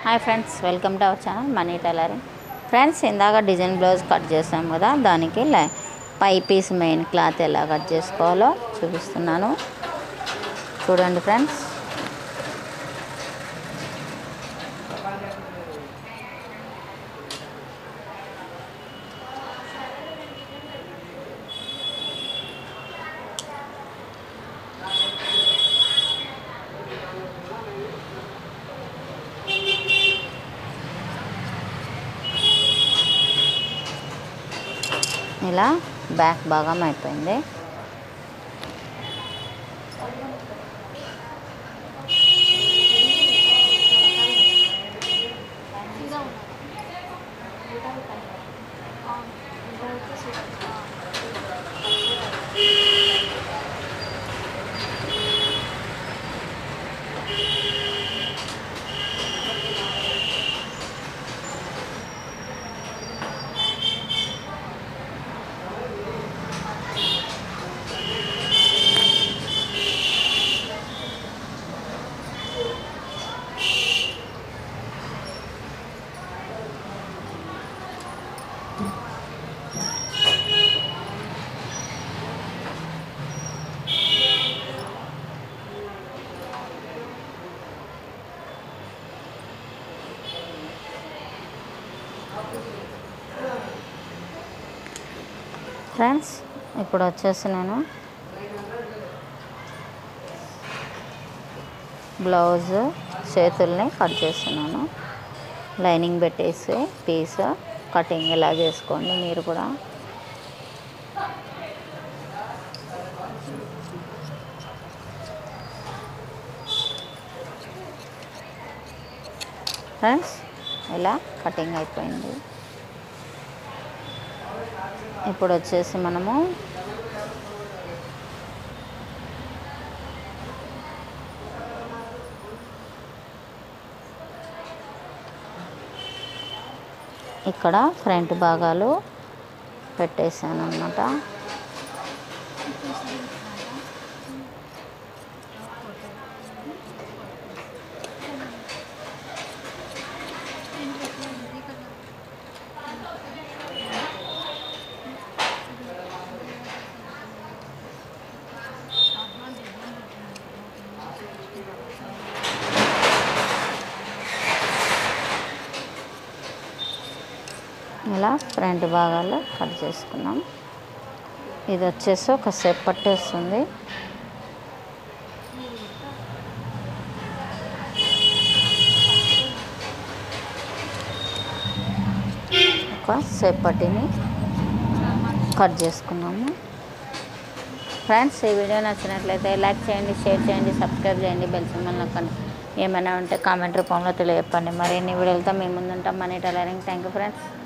hi friends welcome to our channel money tailoring friends ఇందాక design blouse cut చేసాం కదా దానికి లై పై పీస్ మెయిన్ క్లాత్ ఎలా కట్ చేసుకోవాలో చూపిస్తున్నాను చూడండి ఫ్రెండ్స్ ఇలా బ్యాక్ భాగం అయిపోయింది ఫ్రెండ్స్ ఇప్పుడు వచ్చేసి నేను బ్లౌజ్ చేతుల్ని కట్ చేస్తున్నాను లైనింగ్ పెట్టేసి పీస్ కటింగ్ ఇలా చేసుకోండి మీరు కూడా ఫ్రెండ్స్ ఇలా కటింగ్ అయిపోయింది ఇప్పుడు వచ్చేసి మనము ఇక్కడ ఫ్రంట్ భాగాలు పెట్టేసాను అనమాట ఇలా ఫ్రంట్ భాగాలు కట్ చేసుకున్నాం ఇది వచ్చేసి ఒక సెప్ పట్టేస్తుంది ఒక సెప్ పట్టిని కట్ చేసుకున్నాము ఫ్రెండ్స్ ఈ వీడియో నచ్చినట్లయితే లైక్ చేయండి షేర్ చేయండి సబ్స్క్రైబ్ చేయండి బెల్ సింబల్ నొక్కండి ఏమైనా ఉంటే కామెంట్ రూపంలో తెలియజెప్పండి మరిన్ని వీడియోలతో మీ ముందుంటాం money tailoring thank you friends